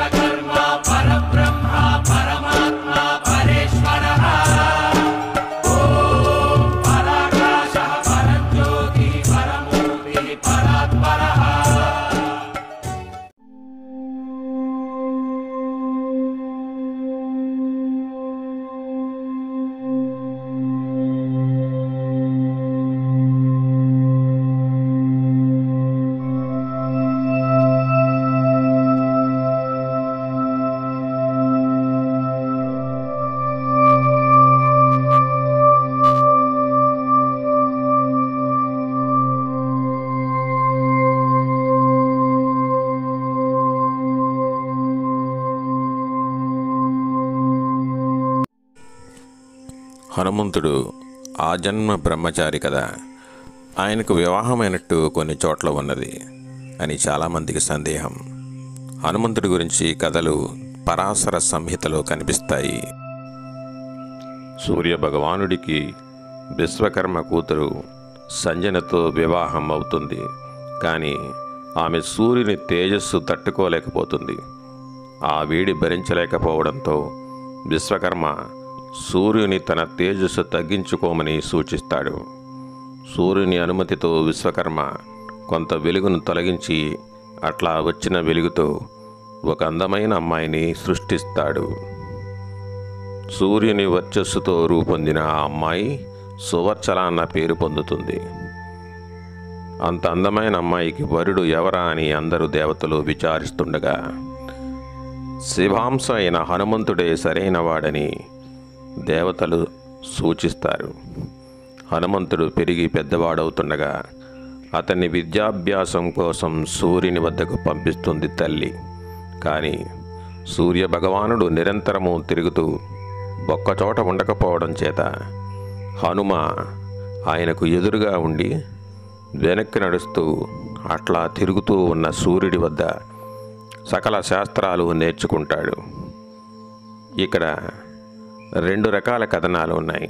విశ్వకర్మ పరబ్రహ్మ పరమాత్మ పరేశ్వరः ఓం పరాకాశः పరంజ్యోతిः పరమూర్తిः పరాత్పరः హనుమంతుడు ఆజన్మ బ్రహ్మచారి కదా ఆయనకు వివాహమైనట్టు కొన్ని చోట్ల ఉన్నది అని చాలామందికి సందేహం హనుమంతుడి గురించి కథలు పరాశర సంహితలో కనిపిస్తాయి సూర్య భగవానుడికి విశ్వకర్మ కూతురు సంజనతో వివాహం అవుతుంది కానీ ఆమె సూర్యుని తేజస్సు తట్టుకోలేకపోతుంది ఆ వేడి భరించలేకపోవడంతో విశ్వకర్మ సూర్యుని తన తేజస్సు తగ్గించుకోమని సూచిస్తాడు సూర్యుని అనుమతితో విశ్వకర్మ కొంత వెలుగును తొలగించి అట్లా వచ్చిన వెలుగుతో ఒక అందమైన అమ్మాయిని సృష్టిస్తాడు సూర్యుని వర్చస్సుతో రూపొందిన ఆ అమ్మాయి సువర్చల అన్న పేరు పొందుతుంది అంత అందమైన అమ్మాయికి వరుడు ఎవరా అని అందరూ దేవతలు విచారిస్తుండగా శివాంశ అయిన హనుమంతుడే సరైన వాడని దేవతలు సూచిస్తారు హనుమంతుడు పెరిగి పెద్దవాడవుతుండగా అతన్ని విద్యాభ్యాసం కోసం సూర్యుని వద్దకు పంపిస్తుంది తల్లి కానీ సూర్య భగవానుడు నిరంతరము తిరుగుతూ ఒక్కచోట ఉండకపోవడం చేత హనుమ ఆయనకు ఎదురుగా ఉండి వెనక్కి నడుస్తూ అట్లా తిరుగుతూ ఉన్న సూర్యుడి వద్ద సకల శాస్త్రాలు నేర్చుకుంటాడు ఇక్కడ రెండు రకాల కథనాలు ఉన్నాయి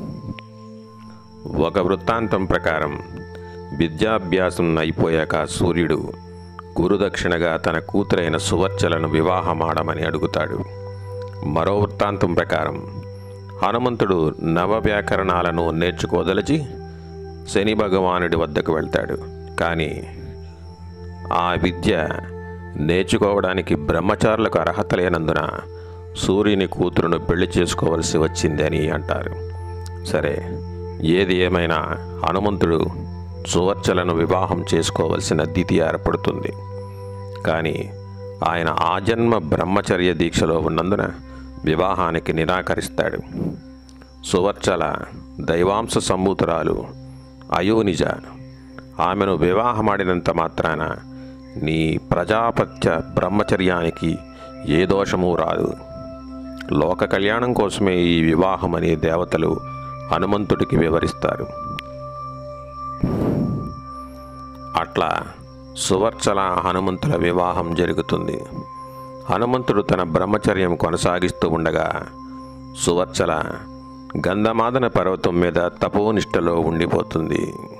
ఒక వృత్తాంతం ప్రకారం విద్యాభ్యాసం అయిపోయాక సూర్యుడు గురుదక్షిణగా తన కూతురైన సువర్చలను వివాహమాడమని అడుగుతాడు మరో వృత్తాంతం ప్రకారం హనుమంతుడు నవ వ్యాకరణాలను నేర్చుకోదలచి శని భగవానుడి వద్దకు వెళ్తాడు కానీ ఆ విద్య నేర్చుకోవడానికి బ్రహ్మచారులకు అర్హత లేనందున సూర్యుని కూతురును పెళ్లి చేసుకోవలసి వచ్చిందని అంటారు సరే ఏది ఏమైనా హనుమంతుడు సువర్చలను వివాహం చేసుకోవలసిన దితి ఏర్పడుతుంది కానీ ఆయన ఆజన్మ బ్రహ్మచర్య దీక్షలో ఉన్నందున వివాహానికి నిరాకరిస్తాడు సువర్చల దైవాంశ సంభూతురాలు అయోనిజ ఆమెను వివాహమాడినంత మాత్రాన నీ ప్రజాపత్య బ్రహ్మచర్యానికి ఏ దోషము రాదు లోక కళ్యాణం కోసమే ఈ వివాహం అనే దేవతలు హనుమంతుడికి వివరిస్తారు అట్లా సువర్చల హనుమంతుల వివాహం జరుగుతుంది హనుమంతుడు తన బ్రహ్మచర్యం కొనసాగిస్తూ ఉండగా సువర్చల గంధమాదన పర్వతం మీద తపోనిష్టలో ఉండిపోతుంది